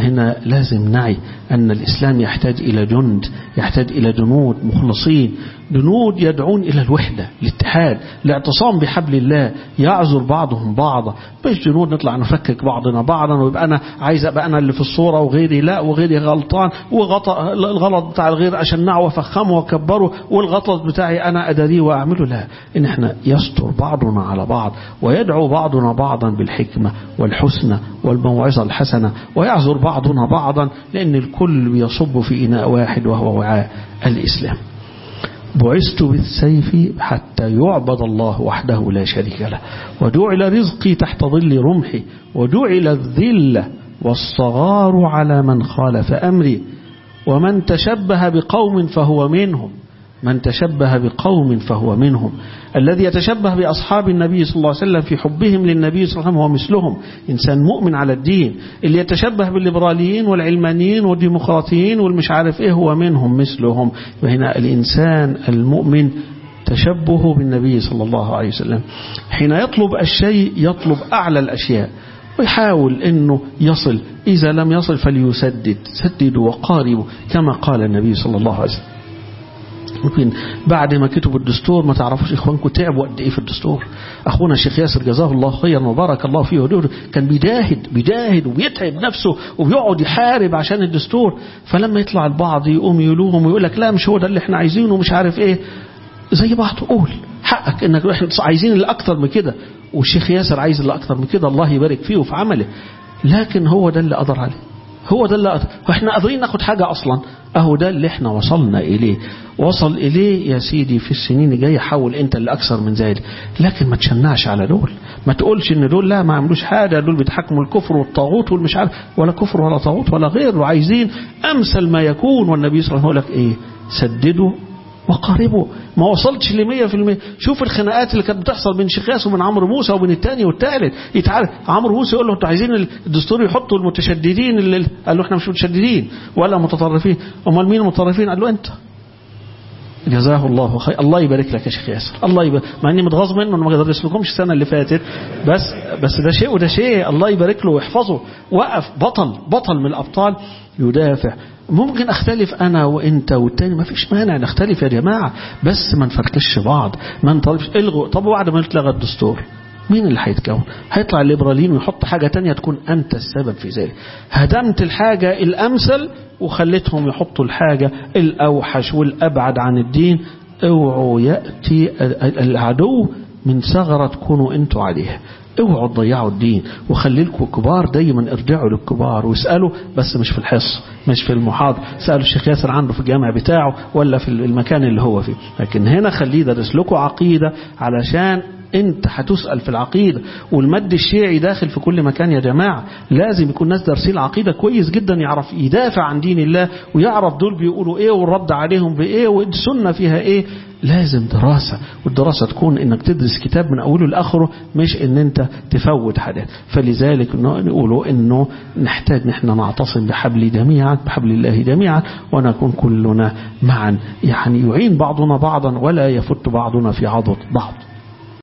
هنا لازم نعي أن الإسلام يحتاج إلى جند يحتاج إلى جنود مخلصين جنود يدعون إلى الوحدة الاتحاد الاعتصام بحبل الله يعذر بعضهم بعضا مش جنود نطلع نفكك بعضنا بعضا ويبقى أنا عايز أبقى أنا اللي في الصورة وغيري لا وغيري غلطان وغطى الغلط بتاع الغير أشنعه وفخمه وكبره والغلط بتاعي أنا أدريه وأعمله لا إن إحنا يستر بعضنا على بعض ويدعو بعضنا بعضا بالحكمة والحسنى والموعظة الحسنة ويعذر بعضنا بعضا لأن الكل يصب في إناء واحد وهو وعاء الإسلام بعثت بالسيف حتى يعبد الله وحده لا شريك له وجعل رزقي تحت ظل رمحي وجعل الذلة والصغار على من خالف أمري ومن تشبه بقوم فهو منهم من تشبه بقوم فهو منهم الذي يتشبه بأصحاب النبي صلى الله عليه وسلم في حبهم للنبي صلى الله عليه وسلم هو مثلهم إنسان مؤمن على الدين اللي يتشبه بالليبراليين والعلمانيين والديمقراطيين والمش عارف إيه هو منهم مثلهم وهنا الإنسان المؤمن تشبه بالنبي صلى الله عليه وسلم حين يطلب الشيء يطلب أعلى الأشياء ويحاول أنه يصل إذا لم يصل فليسدد سددوا وقاربوا كما قال النبي صلى الله عليه وسلم ممكن بعد ما كتبوا الدستور ما تعرفوش إخوانكم تعبوا قد إيه في الدستور أخونا الشيخ ياسر جزاه الله خيرا وبارك الله فيه ودوره كان بيجاهد بيجاهد وبيتعب نفسه وبيقعد يحارب عشان الدستور فلما يطلع البعض يقوم يلوم ويقول لك لا مش هو ده اللي احنا عايزينه ومش عارف ايه زي بعض قول حقك انك احنا عايزين اللي اكتر من كده والشيخ ياسر عايز اللي اكتر من كده الله يبارك فيه وفي عمله لكن هو ده اللي قدر عليه هو ده اللي قدر واحنا قادرين ناخد حاجة اصلا اهو ده اللي احنا وصلنا اليه وصل اليه يا سيدي في السنين الجايه حاول انت اللي اكثر من ذلك لكن ما تشنعش على دول ما تقولش ان دول لا ما عملوش حاجه دول بيتحكموا الكفر والطاغوت والمش عارف ولا كفر ولا طاغوت ولا غير وعايزين امثل ما يكون والنبي صلى الله عليه وسلم يقول لك ايه سددوا وقاربوا ما وصلتش ل 100% شوف الخناقات اللي كانت بتحصل بين شيخ ياسر وبين عمرو موسى وبين الثاني والثالث يتعارف عمرو موسى يقول له انتوا عايزين الدستور يحطوا المتشددين اللي قال له احنا مش متشددين ولا متطرفين امال مين المتطرفين قال له انت جزاه الله خير الله يبارك لك يا شيخ ياسر الله يبارك مع اني متغاظ منه انه ما درس لكمش السنه اللي فاتت بس بس ده شيء وده شيء الله يبارك له ويحفظه وقف بطل بطل من الابطال يدافع ممكن اختلف انا وانت والتاني ما فيش مانع نختلف يا جماعه بس ما نفركش بعض ما نطلبش الغوا طب وبعد ما يتلغى الدستور مين اللي هيتكون هيطلع الليبراليين ويحط حاجة تانية تكون أنت السبب في ذلك هدمت الحاجة الأمثل وخليتهم يحطوا الحاجة الأوحش والأبعد عن الدين اوعوا يأتي العدو من ثغرة تكونوا انتوا عليها اوعوا تضيعوا الدين وخلي لكم كبار دايما ارجعوا للكبار واسألوا بس مش في الحصة مش في المحاضرة سألوا الشيخ ياسر عنده في الجامع بتاعه ولا في المكان اللي هو فيه لكن هنا خليه يدرس لكم عقيدة علشان انت هتسأل في العقيدة والمد الشيعي داخل في كل مكان يا جماعة لازم يكون ناس دارسين العقيدة كويس جدا يعرف يدافع عن دين الله ويعرف دول بيقولوا ايه والرد عليهم بايه والسنة فيها ايه لازم دراسة والدراسة تكون انك تدرس كتاب من اوله لاخره مش ان انت تفوت حاجات فلذلك نقولوا انه نحتاج نحن نعتصم بحبل جميعا بحبل الله جميعا ونكون كلنا معا يعني يعين بعضنا بعضا ولا يفت بعضنا في عضد بعض